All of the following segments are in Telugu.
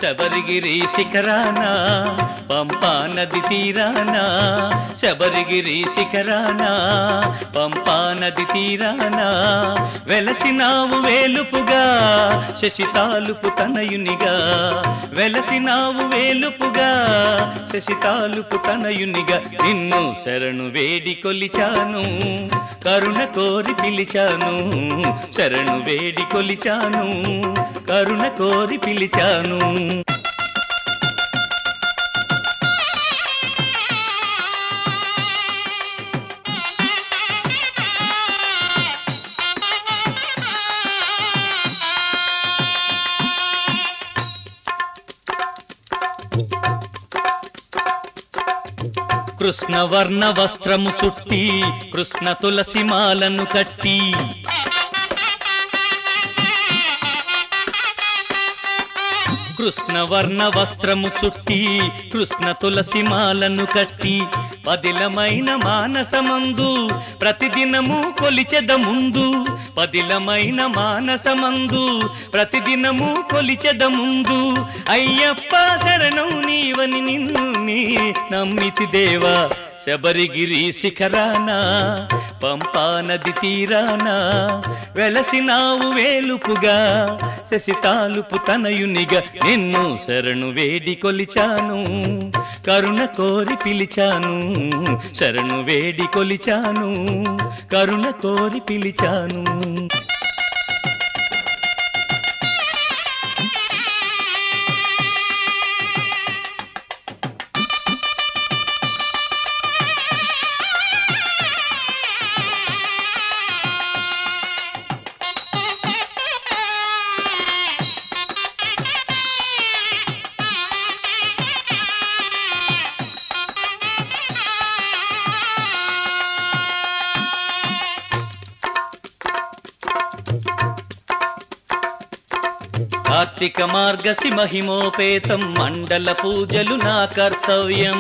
శబరిగిరి శిఖరాన పంపా నది తీరాన శబరిగిరి శిఖరాన పంపా నది తీరాన వెలసినావు వేలుపుగా శశితాలుపు తనయునిగా వెలసినావు వేలుపుగా శశితాలుపు తనయునిగా నిన్ను శరణు వేడి కొలిచాను కరుణ కోరి పిలిచాను శరణు వేడి కొలిచాను కరుణ కోరి పిలిచాను కృష్ణవర్ణ వస్త్రము చుట్టి కృష్ణ తులసి మాలను కట్టి కృష్ణవర్ణ వస్త్రము చుట్టి కృష్ణ తులసి మాలను కట్టి పదిలమైన మానసమందు ప్రతిదినము కొలిచెద ముందు పదిలమైన మానసమందు ప్రతిదినము కొలిచెద ముందు అయ్యప్ప శరణం నీవని నిన్ను నీ నమ్మితి దేవా శబరిగిరి శిఖరాన పంపా నది తీరాన వెలసినావు వేలుపుగా శశితాలుపు తనయునిగా నిన్ను శరణు వేడి కొలిచాను కరుణ కోరి పిలిచాను శరణు వేడి కొలిచాను కరుణ కోరి పిలిచాను కార్తీక మార్గసి మహిమోపేతం మండల పూజలు నా కర్తవ్యం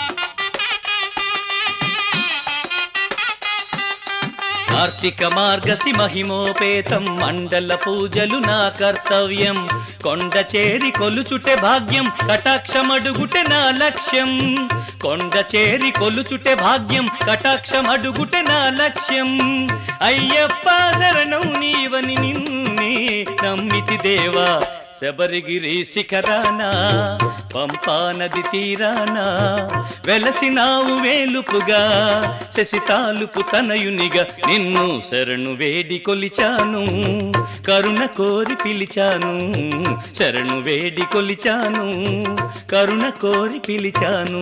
కార్తీక మార్గసి మహిమోపేతం మండల పూజలు నా కర్తవ్యం కొండ చేరి కొలుచుటే భాగ్యం కటాక్షమడుగుటే నా లక్ష్యం కొండ చేరి కొలుచుటే భాగ్యం కటాక్షమడుగుటే నా లక్ష్యం అయ్యప్ప శరణం నీవని నిన్నే నమ్మితి దేవా శబరిగిరి శిఖరాన పంపా నది తీరాన వెలసినావు వేలుపుగా శశితాలుపు తనయునిగా నిన్ను శరణు వేడి కొలిచాను కరుణ కోరి పిలిచాను శరణు వేడి కొలిచాను కరుణ కోరి పిలిచాను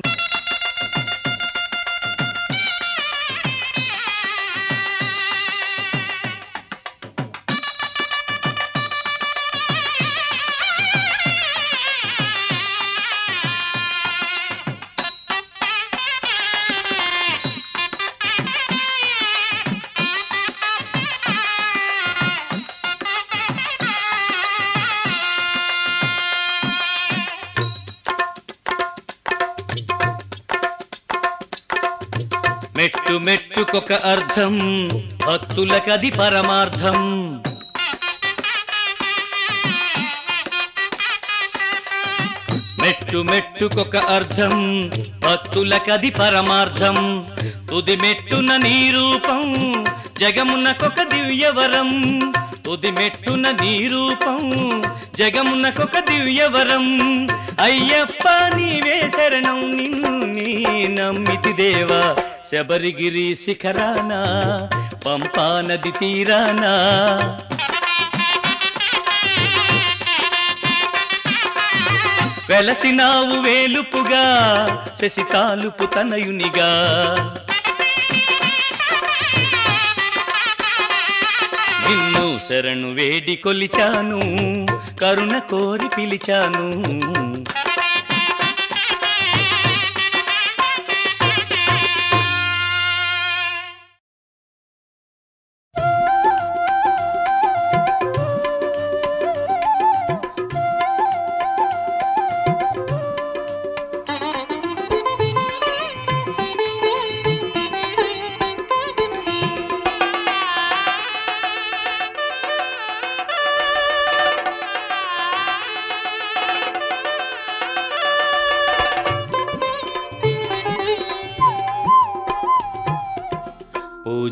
మెట్టు మెట్టుకొక అర్థం భక్తులకది పరమార్థం మెట్టు మెట్టుకొక అర్థం భక్తులకది పరమార్థం తుది మెట్టున నీ రూపం జగమునకొక దివ్యవరం తుది మెట్టున నీ రూపం జగమునకొక దివ్యవరం అయ్యప్ప నీవే శరణం నిన్ను నీ నమ్మితి దేవా శబరిగిరి శిఖరాన పంపా నది తీరానా వెలసినావు వేలుపుగా శశితాలుపు తనయునిగా నిన్ను శరణు వేడి కొలిచాను కరుణ కోరి పిలిచాను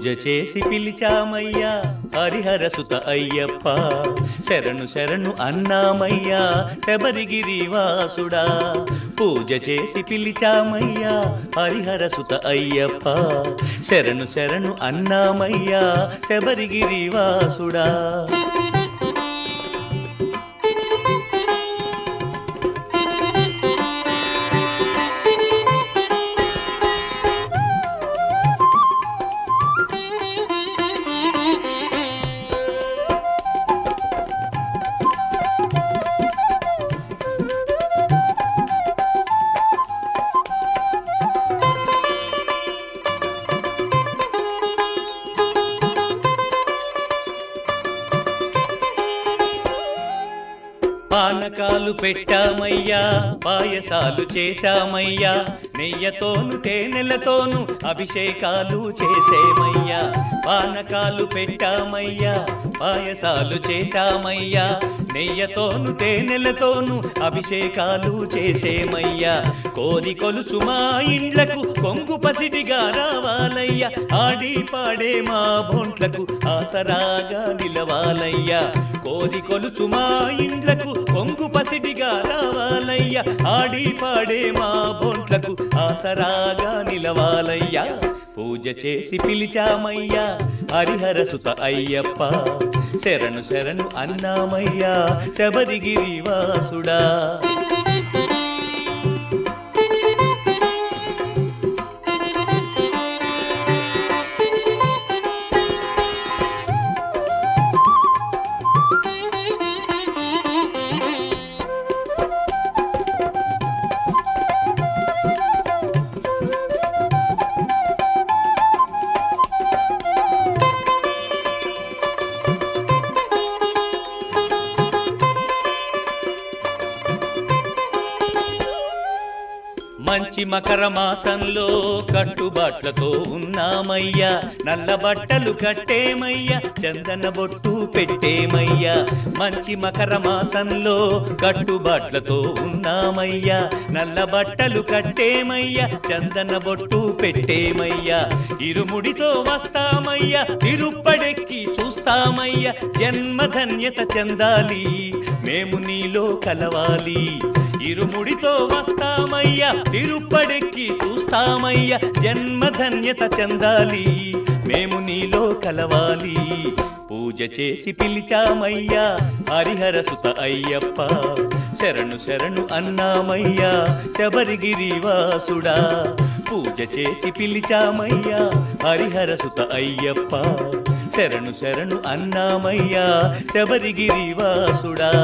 పూజ చేసి పిలిచామయ్యా హరిహర సుత అయ్యప్ప శరణు శరణు అన్నామయ్యా శబరిగిరి వాసుడా పూజ చేసి పిలిచామయ్యా హరిహర సుత అయ్యప్ప శరణు శరణు అన్నామయ్యా శబరిగిరి వాసుడా పానకాలు పెట్టామయ్యా పాయసాలు చేశామయ్యా నెయ్యతోను తేనెలతోను అభిషేకాలు చేసేమయ్యా పానకాలు పెట్టామయ్యా పాయసాలు చేశామయ్యా నెయ్యతోను తేనెలతోను అభిషేకాలు చేసేమయ్యా కోరి కొలుచు మా ఇండ్లకు కొంగు పసిడిగా రావాలయ్యా ఆడి పాడే మా బొంట్లకు ఆసరాగా నిలవాలయ్యా కోరి కొలుచు మా ఇండ్లకు కొంగు పసిడిగా రావాలయ్యా ఆడి పాడే మా బొంట్లకు ఆసరాగా నిలవాలయ్యా పూజ చేసి పిలిచామయ్యా హరిహర సుత అయ్యప్ప శరణు శరణు అన్నామయ్యా శబరిగిరి వాసుడా మంచి మకర మాసంలో కట్టుబాట్లతో ఉన్నామయ్యా నల్ల బట్టలు కట్టేమయ్యా చందన బొట్టు పెట్టేమయ్యా మంచి మకర మాసంలో కట్టుబాట్లతో ఉన్నామయ్యా నల్ల బట్టలు కట్టేమయ్యా చందన బొట్టు పెట్టేమయ్యా ఇరుముడితో వస్తామయ్యా తిరుప్పడెక్కి చూస్తామయ్యా జన్మధన్యత చెందాలి మేము నీలో కలవాలి ఇరుముడితో వస్తామయ్యా తిరుప్పడెక్కి చూస్తామయ్యా జన్మధన్యత చెందాలి మేము నీలో కలవాలి పూజ చేసి పిలిచామయ్యా హరిహర సుత అయ్యప్ప శరణు శరణు అన్నామయ్యా శబరిగిరి వాసుడా పూజ చేసి పిలిచామయ్యా హరిహర సుత అయ్యప్ప శరణు శరణు అన్నామయ్యా శబరిగిరి వాసుడా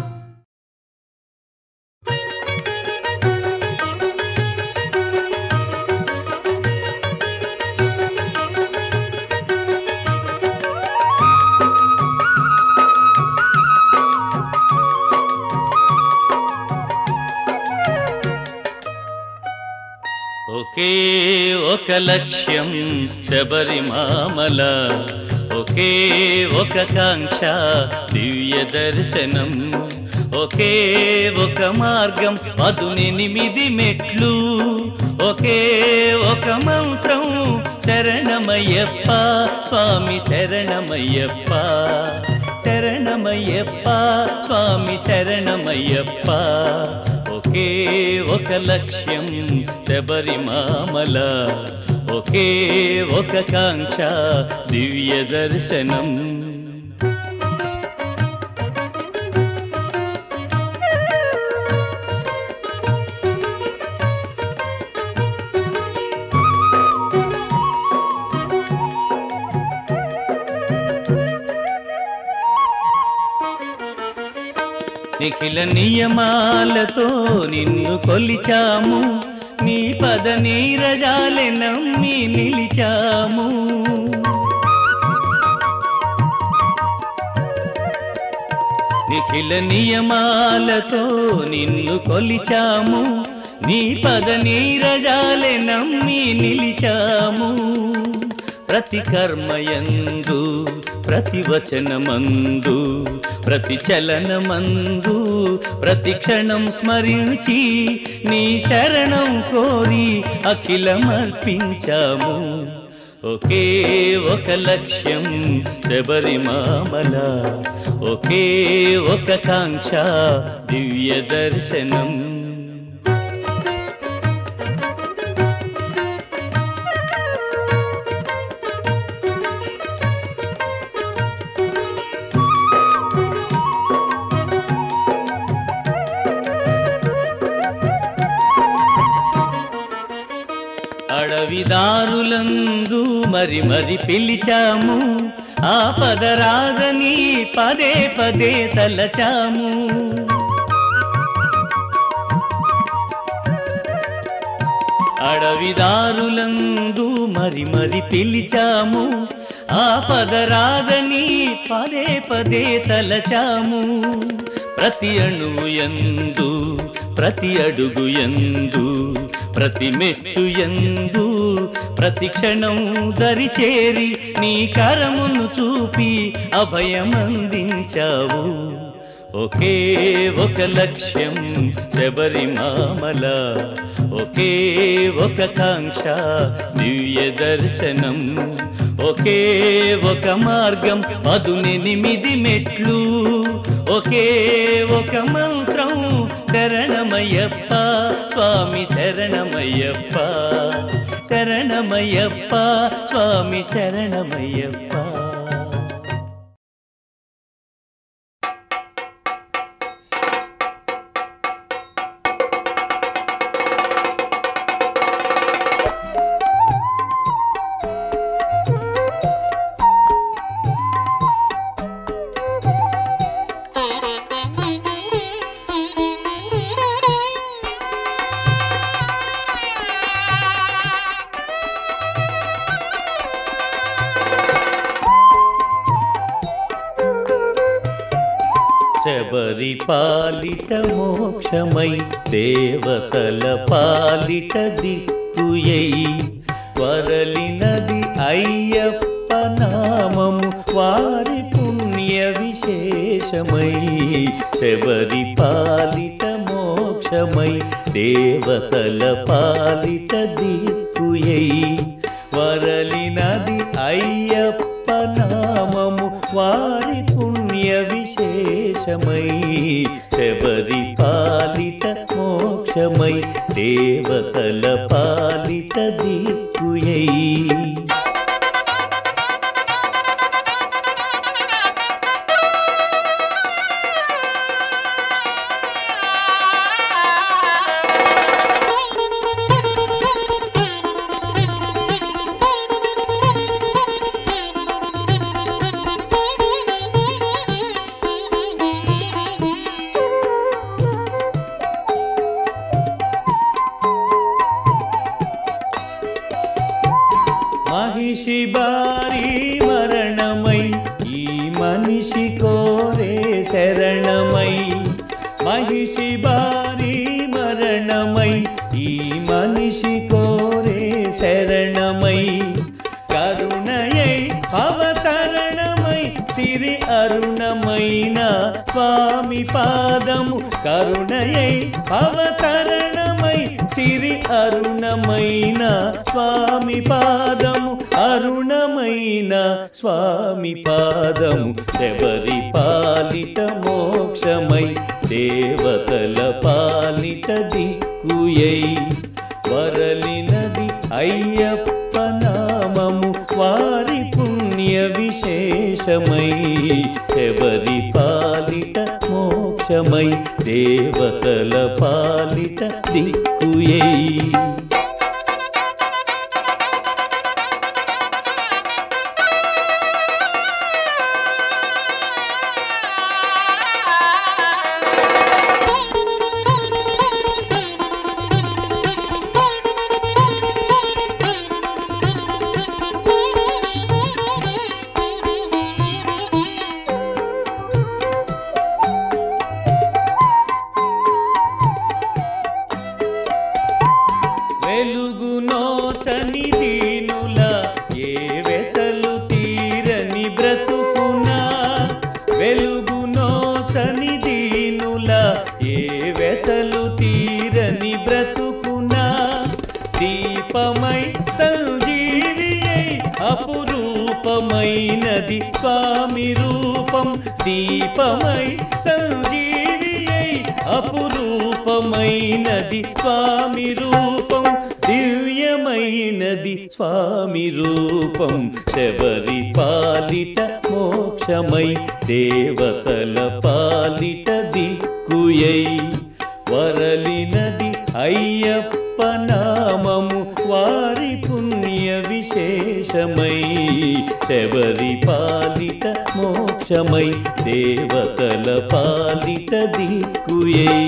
ఒకే ఒక లక్ష్యం శబరిమామల ఒకే ఒక కాంక్ష దివ్య దర్శనం ఒకే ఒక మార్గం పదునెనిమిది మెట్లు ఒకే ఒక మంత్రం శరణమయ్యప్ప స్వామి శరణమయ్యప్ప శరణమయ్యప్ప స్వామి శరణమయ్యప్ప ఒకే ఒక లక్ష్యం శబరిమామల ఒకే ఒక కాంక్ష దివ్య దర్శనం నిఖిల నియమాలతో నిన్ను కొలిచాము నీ పద నీరజాలె నమ్మి నిలిచాము నిఖిల నియమాలతో నిన్ను కొలిచాము నీ పద నీరజాలె నమ్మి నిలిచాము ప్రతి కర్మయందు ప్రతి వచనమందు ప్రతి చలనమందు ప్రతి క్షణం స్మరించి నీ శరణం కోరి అఖిలమర్పించాము ఒకే ఒక లక్ష్యం శబరిమామల ఒకే ఒక కాంక్ష దివ్య దర్శనం అడవిదారులందు మరి మరి పిలిచాము ఆ పదరాగని పదే పదే తలచాము అడవిదారులందు మరి మరి పిలిచాము ఆ పదరాగని పదే పదే తలచాము ప్రతి అణువు ఎందు ప్రతి అడుగు ఎందు ప్రతి మెట్టు ఎందు ప్రతి క్షణం దరిచేరి నీ కరమును చూపి అభయమందించావు ఒకే ఒక లక్ష్యం శబరిమామల ఒకే ఒక కాంక్ష దివ్య దర్శనం ఒకే ఒక మార్గం పదునెనిమిది మెట్లు ఒకే ఒక మంత్రం శరణమయ్యప్ప స్వామి శరణమయ్యప్ప శరణమయ్యప్ప స్వామి శరణమయ్యప్ప శబరి పాలిట మోక్షమై దేవతల పాలిట దిక్కుయై వరలినది అయ్యప్ప నామము వారి పుణ్య విశేషమై శబరి పాలిట మోక్షమై దేవతల పాలిట దిక్కుయై వరలినది అయ్యప్ప నామము వారి పుణ్య విశేషమై శబరి పాలిత మోక్షమై దేవతల పాలిత దిక్కుయై మహిషి బారి మరణమై ఈ మనిషి కోరే శరణమై మహిషి బారి మరణమై ఈ మనిషి కోరే శరణమై కరుణయై అవతరణమై సిరి అరుణమైన స్వామి పాదము కరుణయై అవతరణమై సిరి అరుణమైన స్వామి పాదము అరుణమైన స్వామి పాదము శబరి పాలిట మోక్షమై దేవతల పాలిట దిక్కుయై వరలినది అయ్యప్ప నామము వారి పుణ్య విశేషమై శబరి పాలిట మోక్షమై దేవతల పాలిట దిక్కుయై వెలుగు నోచని దీనుల ఏ వెతలు తీరని బ్రతుకునా వెలుగు నోచని దీనుల ఏ వెతలు తీరని బ్రతుకునా దీపమై సంజీవి అయి రూపమైనది స్వామి రూపం దీపమై సంజీవియై అపురూపమైనది స్వామి రూపం దివ్యమైనది స్వామి రూపం శబరి పాలిట మోక్షమై దేవతల పాలిట దిక్కుయై వరలినది అయ్యప్ప నామము వారి పుణ్య విశేషమై శబరి పాలిట మోక్షమై దేవతల పాలిట దిక్కుయై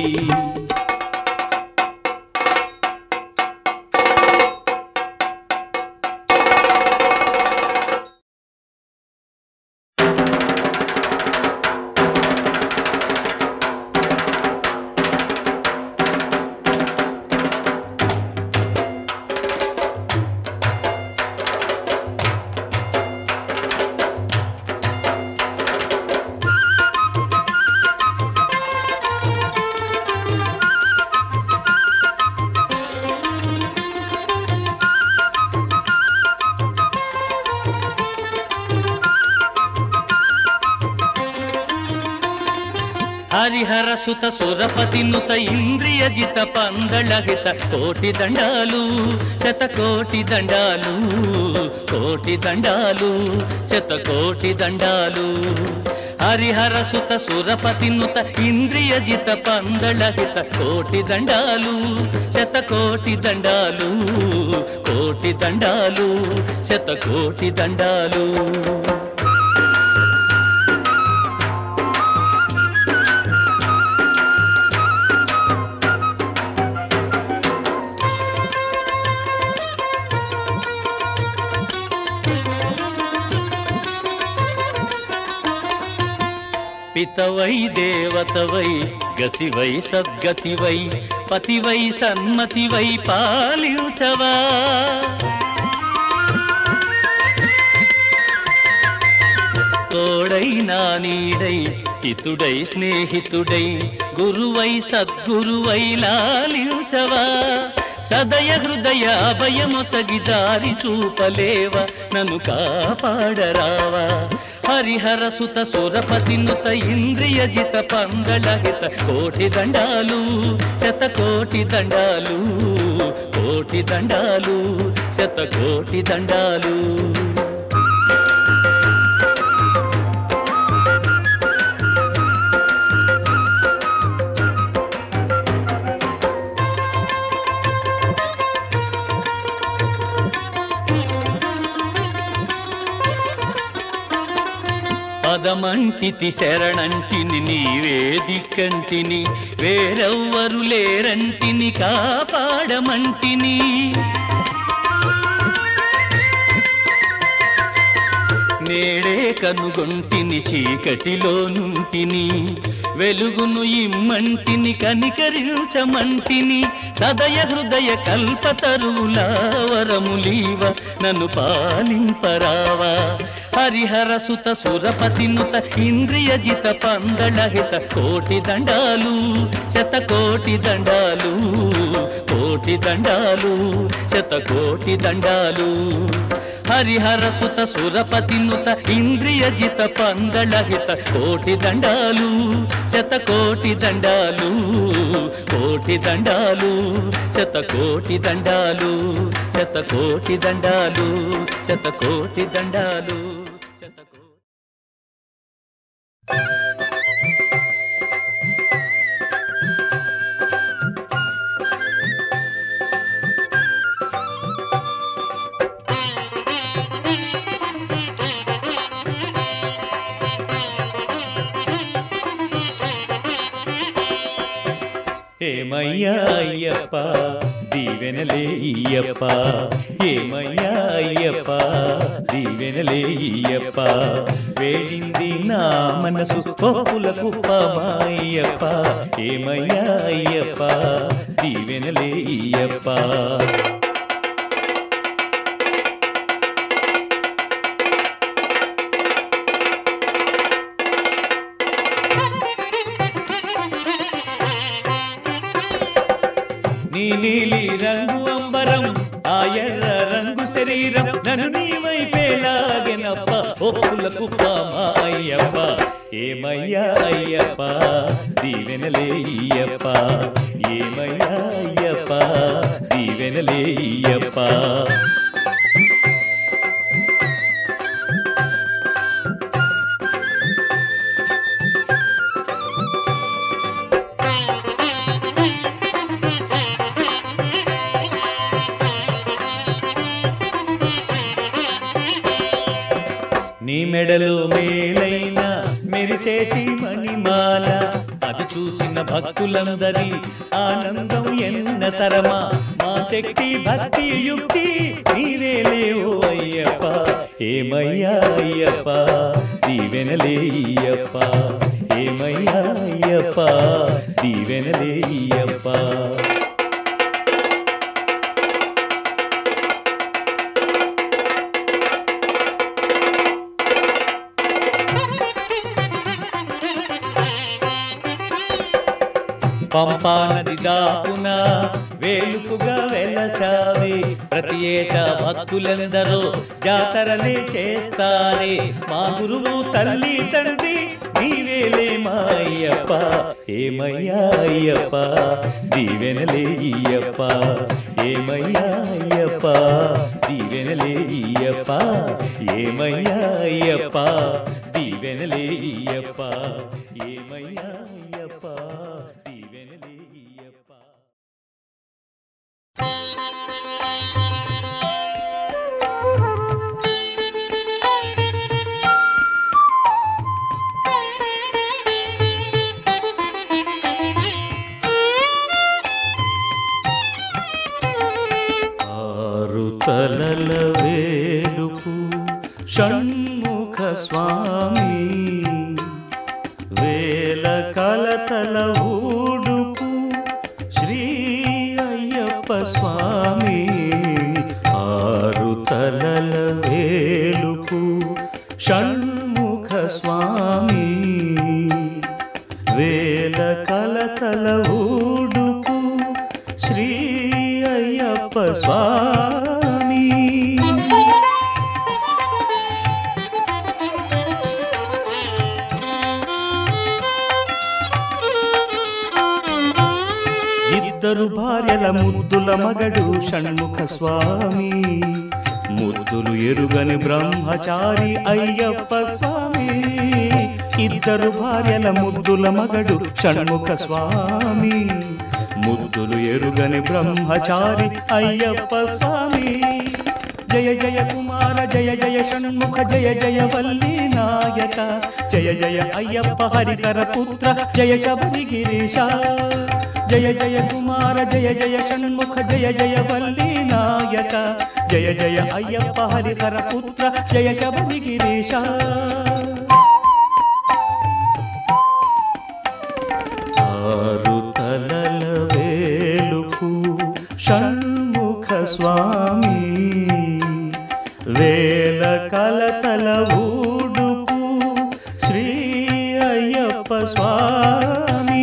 హరిహర సుత సురపతి నుత ఇంద్రియ జిత పందళహిత కోటి దండాలు శత కోటి దండాలు కోటి దండాలు శత కోటి దండాలు హరిహర సుత సురపతి నుత ఇంద్రియ జిత పందళహిత కోటి దండాలు శత కోటి దండాలు కోటి దండాలు శత కోటి దండాలు పితవై దేవతవై గతివై సద్గతివై పతివై సన్మతివై పాలించవా తోడై నా నీడై హితుడై స్నేహితుడై గురువై సద్గురువై లాలించవా సదయ హృదయ అభయమొసగి దారి చూపలేవ నన్ను కాపాడరావా హరిహర సుత సురపతి నుత ఇంద్రియ జిత పంగళహిత కోటి దండాలు శత కోటి దండాలు కోటి దండాలు శత కోటి దండాలు పదమంటితి శరణంటిని నీవే దిక్కంటిని వేరెవ్వరు లేరంటిని కాపాడమంటిని నేడే కనుగొంటిని చీకటిలో నుంటిని వెలుగును ఇమ్మంటిని కనికరించమంటిని సదయ హృదయ కల్పతరువులా వరములీవ నన్ను పాలింపరావా హరిహర సుత సురపతి నుత ఇంద్రియ జిత పందళహిత కోటి దండాలు శత కోటి దండాలు కోటి దండాలు శత కోటి దండాలు హరిహర సుత సురపతి నుత ఇంద్రియ జిత పందళహిత కోటి దండాలు శత కోటి దండాలు కోటి దండాలు శత కోటి దండాలు శత కోటి దండాలు శత కోటి దండాలు శత కోటి ఏమయ్యా అయ్యప్ప దీవెనలే ఇయ్యప్ప ఏమయ్యా అయ్యప్ప దీవెనలే ఇయ్యప్ప వేడింది నా మనసు పప్పుల కుప్ప మాయ్యప్ప ఏమయ్యా అయ్యప్ప దీవెనలే ఇయ్యప్ప నీ నీలి రంగు అంబరం ఆ ఎర్ర రంగు శరీరం నన్ను నీ వైపే లాగెనప్ప ఒప్పుల కుప్ప మా అయ్యప్ప ఏమయ్యా అయ్యప్ప దీవెనలే అయ్యప్ప ఏమయ్యా అయ్యప్ప దీవెనలే అయ్యప్ప నీ మెడలో మేలైన మెరిసేటి మణిమాల అది చూసిన భక్తులందరి ఆనందం ఎన్న తరమా మా శక్తి భక్తి యుక్తి నీవేలే ఓ అయ్యప్ప ఏమయ్యా అయ్యప్ప దీవెనలే అయ్యప్ప ఏమయ్యా అయ్యప్ప దీవెనలే అయ్యప్ప పంపా నది దాపున వేలుపుగా వెలసావే ప్రతి ఏటా భక్తులందరూ జాతరలే చేస్తారే మా గురువు తల్లి తండ్రి నీవేలే మా అయ్యప్ప ఏమయ్యా అయ్యప్ప దీవెనలే అయ్యప్ప ఏమయ్యా అయ్యప్ప దీవెనలే అయ్యప్ప ఏమయ్యా అయ్యప్ప దీవెనలే అయ్యప్ప ఏమయ్యా అయ్యప్ప దీవెనలే అయ్యప్ప ఆరు తలల వేలుపు షణ్ముఖ స్వామి వేల కలతల ఊడుపు శ్రీ అయ్యప్ప స్వామి ఆరు తలల వేలుపు షణ్ముఖ స్వామి వేల కలతల ఊడుపు శ్రీ అయ్యప్ప స్వామి ఇద్దరు భార్యల ముద్దుల మగడు షణ్ముఖ స్వామి ముద్దులు ఎరుగని బ్రహ్మచారి అయ్యప్ప స్వామి ఇద్దరు భార్యల ముద్దుల మగడు షణ్ముఖ స్వామి ముద్దులు ఎరుగని బ్రహ్మచారి అయ్యప్ప స్వామి జయ జయ కుమార జయ జయ షణ్ముఖ జయ జయ వల్లి నాయక జయ జయ అయ్యప్ప హరికర పుత్ర జయ శబరి గిరీశ జయ జయ కుమార జయ జయ షణ్ముఖ జయ జయ వల్లి నాయక జయ జయ అయ్యప్ప హరిహర పుత్ర జయ శబరి గిరీశ ఆరు తలల వేలుపు షణ్ముఖ స్వామి వేల కలతల ఊడుపు శ్రీ అయ్యప్ప స్వామి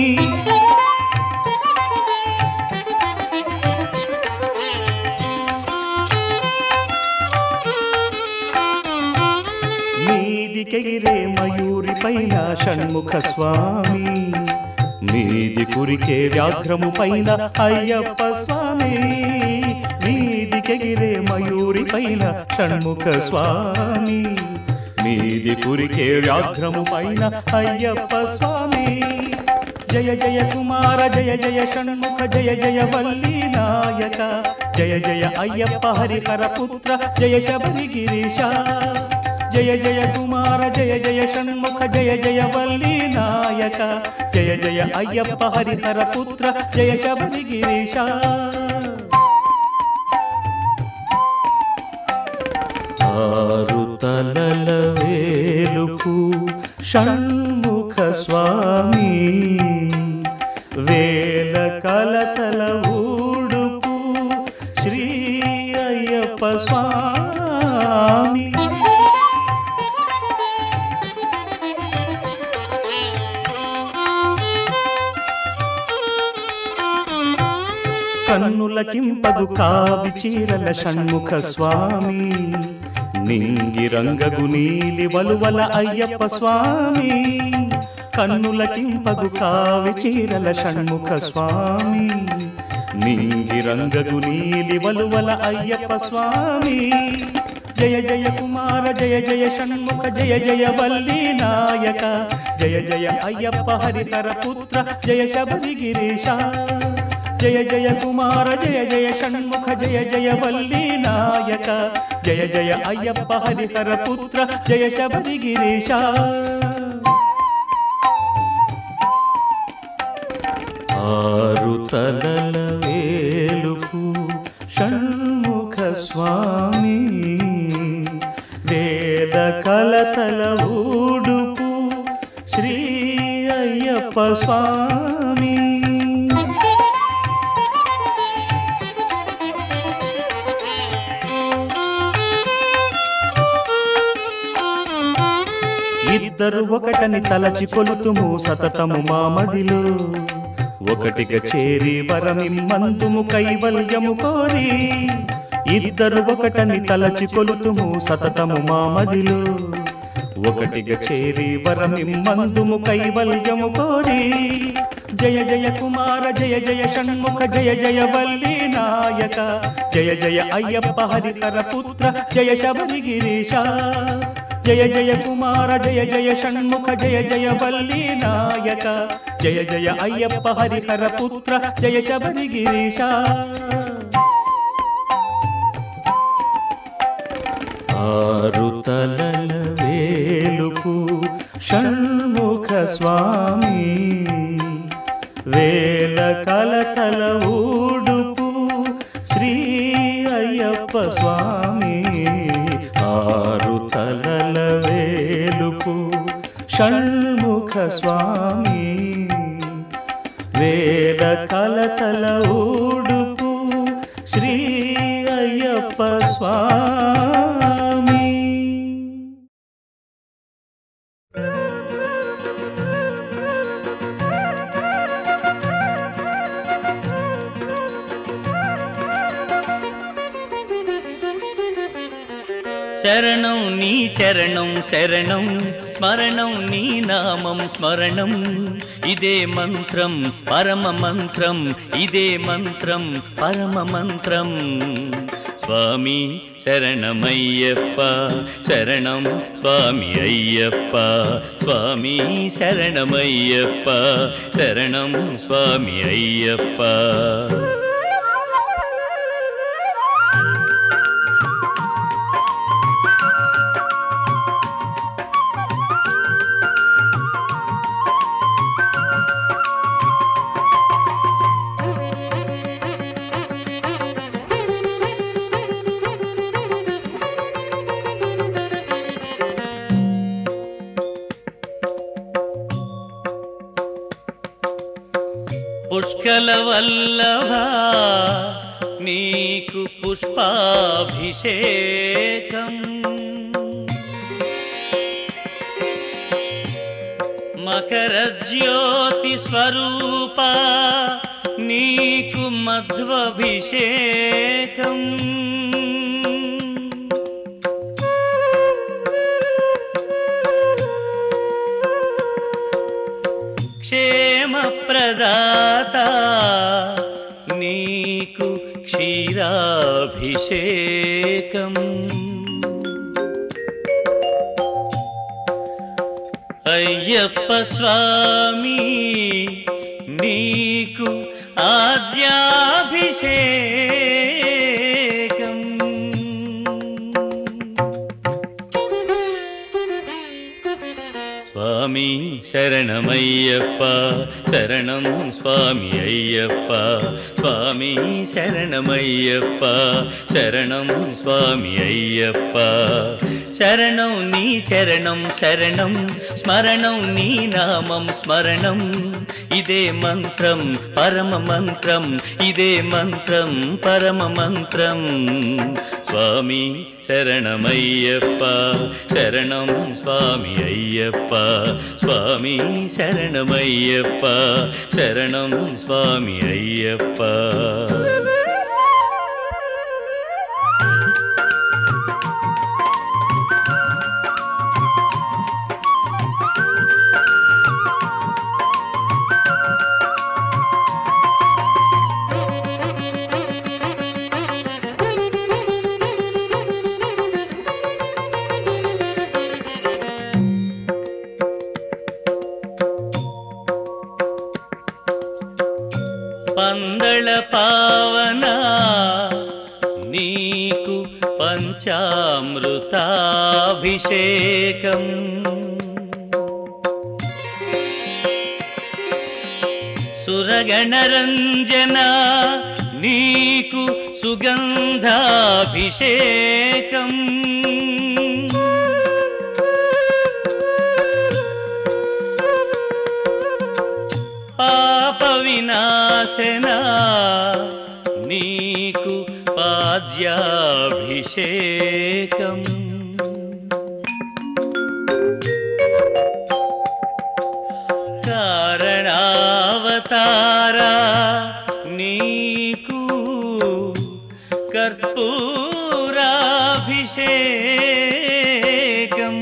మీదికెగిరే మయూరి పైన షణ్ముఖ స్వామి మీది కురికే వ్యాఘ్రము పైన అయ్యప్ప స్వామి మీదికెగిరే మయూరి పైన షణ్ముఖ స్వామి మీది కురికే వ్యాఘ్రము పైన అయ్యప్ప స్వామి జయ జయ కుమార జయ జయ షణ్ముఖ జయ జయ వల్లి నాయక జయ జయ అయ్యప్ప హరిహర పుత్ర జయ శబరి గిరీశ జయ జయ కుమార జయ జయ షణ్ముఖ జయ జయ వల్లి నాయక జయ జయ అయ్యప్ప హరిహర పుత్ర జయ శబరి గిరీశ ఆరు తలల వేలుపు షణ్ముఖ స్వామి వేల కలతల ఊడుపు శ్రీ అయ్యప్ప స్వామి కన్నులకింపగు కావి చీరల షణ్ముఖ స్వామి నింగి రంగగు నీలి వలువల అయ్యప్ప స్వామి కన్నులకింపగు కావి చీరల షణ్ముఖ స్వామి నింగి రంగగు నీలి వలువల అయ్యప్ప స్వామి జయ జయ కుమార జయ జయ షణ్ముఖ జయ జయ వల్లి నాయక జయ జయ అయ్యప్ప హరిహర పుత్ర జయ శబరి గిరీశ జయ జయ కుమార జయ జయ షణ్ముఖ జయ జయ వల్లి నాయక జయ జయ అయ్యప్ప హరిహర పుత్ర జయ శబరి గిరీశ ఆరు తలల వేలుపు షణ్ముఖ స్వామి వేల కలతల ఊడుపు శ్రీ అయ్యప్ప స్వామి ఇద్దరు ఒకటని తలచి కొలుతుము సతతము మామదిలో ఒకటిగా చేరి వరమిమ్మందుము కైవల్యము కోరి ఇద్దరు ఒకటని తలచి కొలుతుము సతతము మామదిలో ఒకటిగా చేరి వరమిమ్మందుము కైవల్యము కోరి జయ జయ కుమార జయ జయ షణ్ముఖ జయ జయ వల్లి నాయక జయ జయ అయ్యప్ప హరిహర పుత్ర జయ శబరి గిరీశ జయ జయ కుమార జయ జయ షణ్ముఖ జయ జయ వల్లి నాయక జయ జయ అయ్యప్ప హరిహర పుత్ర జయ శబరి గిరీశ ఆరు తలల వేలుపు షణ్ముఖ స్వామి వేల కలతల ఊడుపు శ్రీ అయ్యప్ప స్వామి ఆరు తలల వేలుపు షణ్ముఖ స్వామి వేల కలతల ఊడుపు శ్రీ అయ్యప్ప స్వామి శరణం నీ చరణం శరణం స్మరణం నీ నామం స్మరణం ఇదే మంత్రం పరమ మంత్రం ఇదే మంత్రం పరమ మంత్రం స్వామి శరణమయ్యప్ప శరణం స్వామి అయ్యప్ప స్వామి శరణమయ్యప్ప శరణం స్వామి అయ్యప్ప పుష్కల వల్లభ నీకు పుష్పాభిషేకం మకర జ్యోతి స్వరూప నీకు మధ్వభిషేకం క్షేమప్రదాత నీకు క్షీరాభిషేకం అయ్యప్ప స్వామి నీకు ఆజ్యాభిషేకం స్వామి శరణమయ్యప్ప శరణం స్వామి అయ్యప్ప స్వామి శరణమయ్యప్ప శరణం స్వామి అయ్యప్ప శరణం నీ చరణం శరణం స్మరణం నీ నామం స్మరణం ఇదే మంత్రం పరమ మంత్రం ఇదే మంత్రం పరమ మంత్రం స్వామి శరణమయ్యప్ప శరణం స్వామి అయ్యప్ప స్వామి శరణమయ్యప్ప శరణం స్వామి అయ్యప్ప పందళ పావన నీకు పంచామృతాభిషేకం సురగణరంజన నీకు సుగంధాభిషేకం పాప వినాశన నీకు పాద్యాభిషేకం కారణావతార నీకు కర్పూరాభిషేకం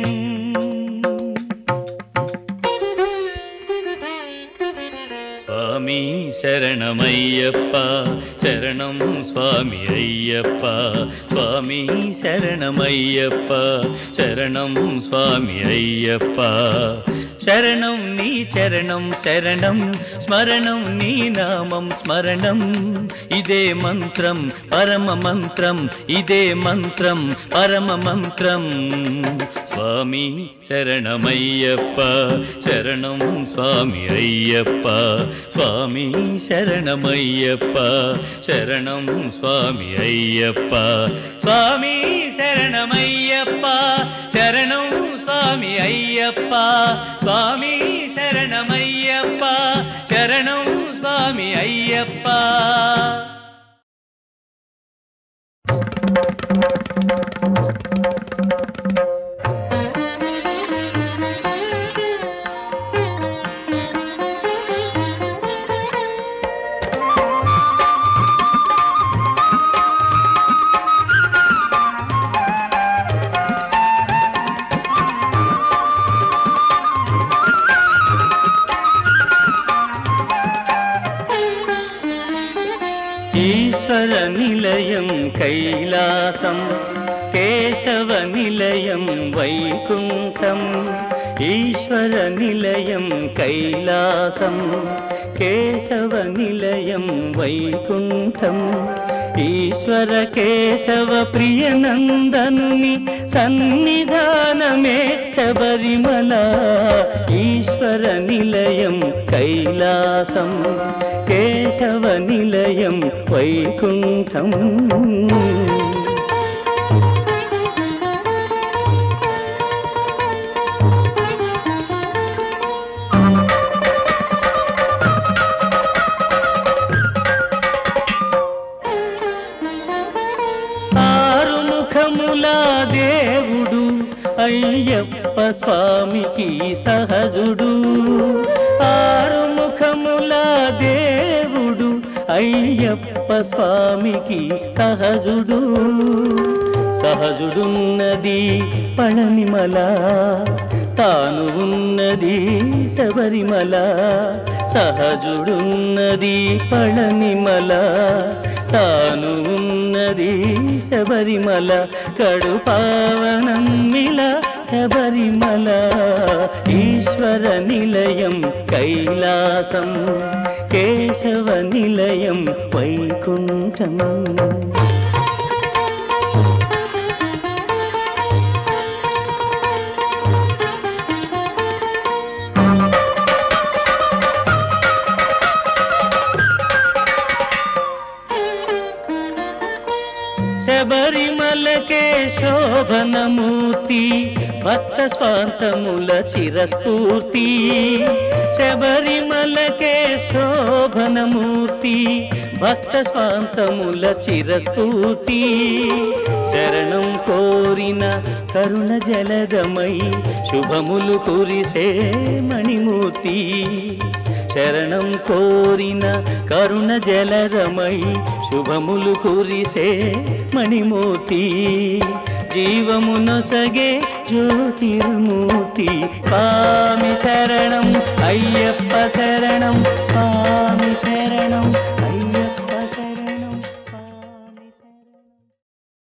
స్వామి శరణమయ్యప్ప శరణం స్వామి అయ్యప్ప స్వామి శరణమయ్యప్ప శరణం స్వామి అయ్యప్ప శరణం నీ చరణం శరణం స్మరణం నీ నామం స్మరణం ఇదే మంత్రం పరమ మంత్రం ఇదే మంత్రం పరమ మంత్రం స్వామి శరణమయ్యప్ప శరణం స్వామి అయ్యప్ప స్వామి శరణమయ్యప్ప శరణం స్వామి అయ్యప్ప స్వామి శరణమయ్యప్ప శరణం స్వామి అయ్యప్ప స్వామి శరణమయ్యప్ప శరణం స్వామి అయ్యప్ప ఈశ్వర నిలయం కైలాసం కేశవ నిలయం వైకుంఠం ఈశ్వర నిలయం కైలాసం కేశవ నిలయం వైకుంఠం ఈశ్వర కేశవ ప్రియనందనుని సన్నిధానమే శబరిమల ఈశ్వర నిలయం కైలాసం కేశవ నిలయం వైకుంఠం ఆరు ముఖముల దేవుడు అయ్యప్ప స్వామికి సహజుడు ఆరు ముఖముల దేవుడు అయ్యప్ప స్వామికి సహజుడు సహజుడున్నది పళనిమల తాను ఉన్నది శబరిమల సహజుడున్నది పళనిమల తాను ఉన్నది శబరిమల కడు పావనమ్మిల శబరిమల ఈశ్వర నిలయం కైలాసం కేశవ నిలయం వైకుంఠం శబరిమలకే శోభనమూర్తి భక్త స్వాంతముల చిరస్ఫూర్తి శబరిమలకే శోభనమూర్తి భక్త స్వాంతముల చిరస్ఫూర్తి శరణం కోరిన కరుణ జలదమై శుభములు కురిసే మణిమూర్తి శరణం కోరిన కరుణ జలరమై శుభములు కురిసే మణిమూర్తి జీవమునొసగే జ్యోతిర్మూర్తి స్వామి శరణం